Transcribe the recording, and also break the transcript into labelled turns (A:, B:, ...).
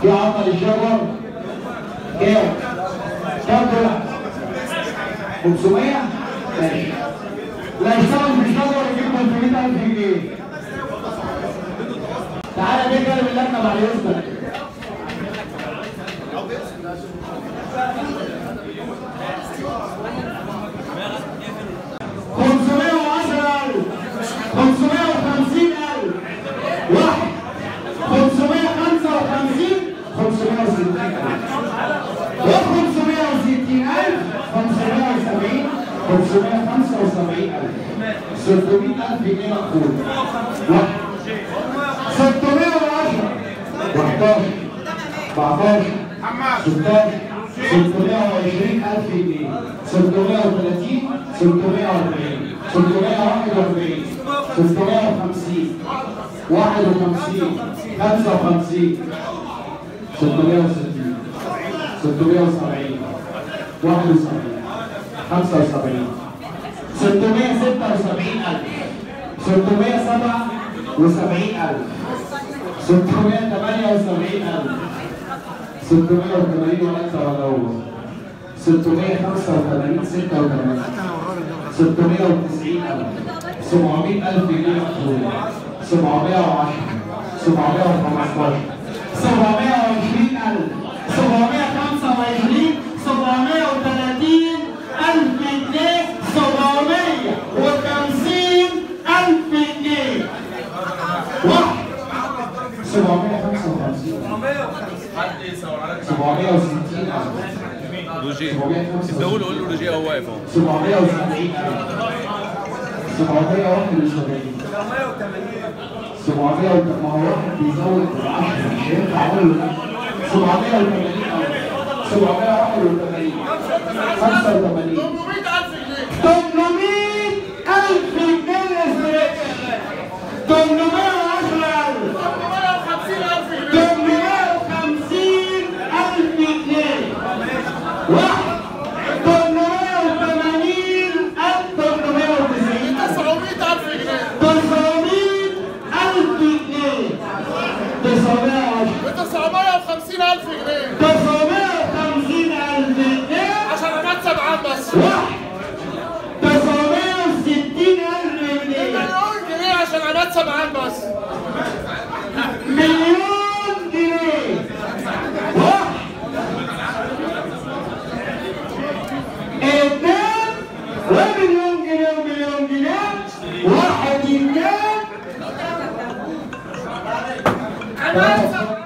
A: في عطل الجبر كام؟ كام طلع؟ 500 ماشي لا يشتغل في الجبر يجيب 300000 جنيه تعالى بيه كلم اللجنه بعد اذنك خمسمائة وعشرة ألف خمسمائة وخمسين ألف واحد خمسمائة خمسة وخمسين خمسمائة وستين ألف وخمسمائة وستين ألف خمسمائة وسبعين خمسمائة خمسة وسبعين ألف ستمائة ألف جنيه مقبول واحد ستمائة وعشرة وحداشر أربعتاشر ستاشر ستمائة وعشرين ألف جنيه ستمائة وثلاثين ستمائة وأربعين ستمائة واحد وأربعين ستمائة وخمسين واحد وخمسين خمسة وخمسين ستمائة وستين ستمائة وسبعين واحد وسبعين خمسة وسبعين ستمائة ستة وسبعين ألف ستمائة سبعة وسبعين ألف ستمائة ثمانية وسبعين ألف ستمائة وثمانين وأنت ولا هو ستمائة خمسة وثمانين ستة وثمانين ستمائة وتسعين ألف سبعمائة ألف جنيه مقبول سبعمائة وعشرة سبعمائة وخمستاشر سبعمائة وعشرين ألف سبعمائة خمسة وعشرين سبعمائة وثلاثين ألف جنيه سبعمائة وخمسين ألف جنيه واحد سبعمائة خمسة وخمسين سبعمائة وستين ألف
B: لوجي
A: سبعمائة خمسة
B: انت قول
A: وستين
B: قول له لوجي هو واقف اهو
A: 770 771 700 ما هو واحد بيزود ال 10 مش هينفع اقول له لا 780 781 85 800 ألف جنيه الاستريتش 810 ألف 850 ألف جنيه واحد 880 ألف 890 900 ألف جنيه 910
C: 950 ألف جنيه
A: 950 ألف جنيه
C: عشان أكسب عام بس
A: واحد 960 ألف جنيه
C: مليون جنيه عشان أكسب عام بس
A: مليون جنيه واحد اثنين ومليون جنيه ومليون جنيه واحد اثنين ثلاثة